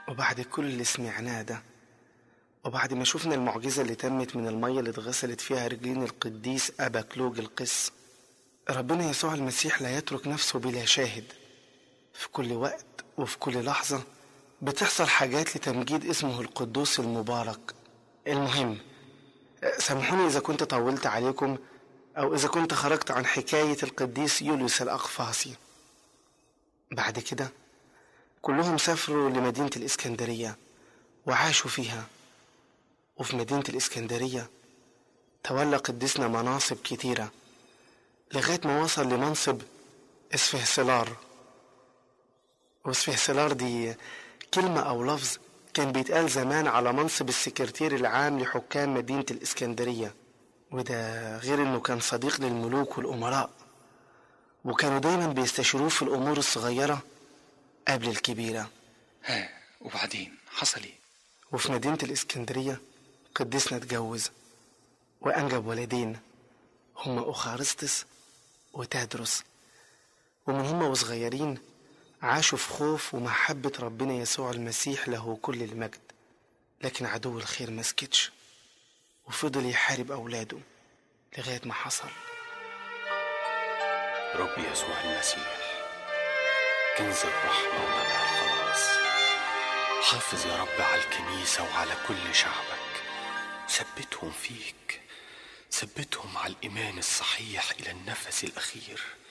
وبعد كل اللي سمعناه ده وبعد ما شفنا المعجزة اللي تمت من المية اللي اتغسلت فيها رجلين القديس أبا كلوج القس ربنا يسوع المسيح لا يترك نفسه بلا شاهد في كل وقت وفي كل لحظة بتحصل حاجات لتمجيد اسمه القدوس المبارك المهم سامحوني إذا كنت طولت عليكم أو إذا كنت خرجت عن حكاية القديس يوليوس الأقفاصي بعد كده كلهم سافروا لمدينة الإسكندرية وعاشوا فيها وفي مدينة الإسكندرية تولى قديسنا مناصب كتيرة لغاية ما وصل لمنصب اسفهسلار واسفهسلار دي كلمة أو لفظ كان بيتقال زمان على منصب السكرتير العام لحكام مدينة الإسكندرية وده غير إنه كان صديق للملوك والأمراء وكانوا دايما بيستشيروه في الأمور الصغيرة قبل الكبيرة ها وبعدين حصل ايه وفي مدينة الإسكندرية قديسنا اتجوز وأنجب ولدين هما أخارستس وتادرس ومن هما وصغيرين عاشوا في خوف ومحبة ربنا يسوع المسيح له كل المجد لكن عدو الخير مسكتش وفضل يحارب أولاده لغاية ما حصل رب يسوع المسيح كنز الرحمة ومنبع الخلاص حافظ يا رب على الكنيسة وعلى كل شعبك ثبتهم فيك ثبتهم على الإيمان الصحيح إلى النفس الأخير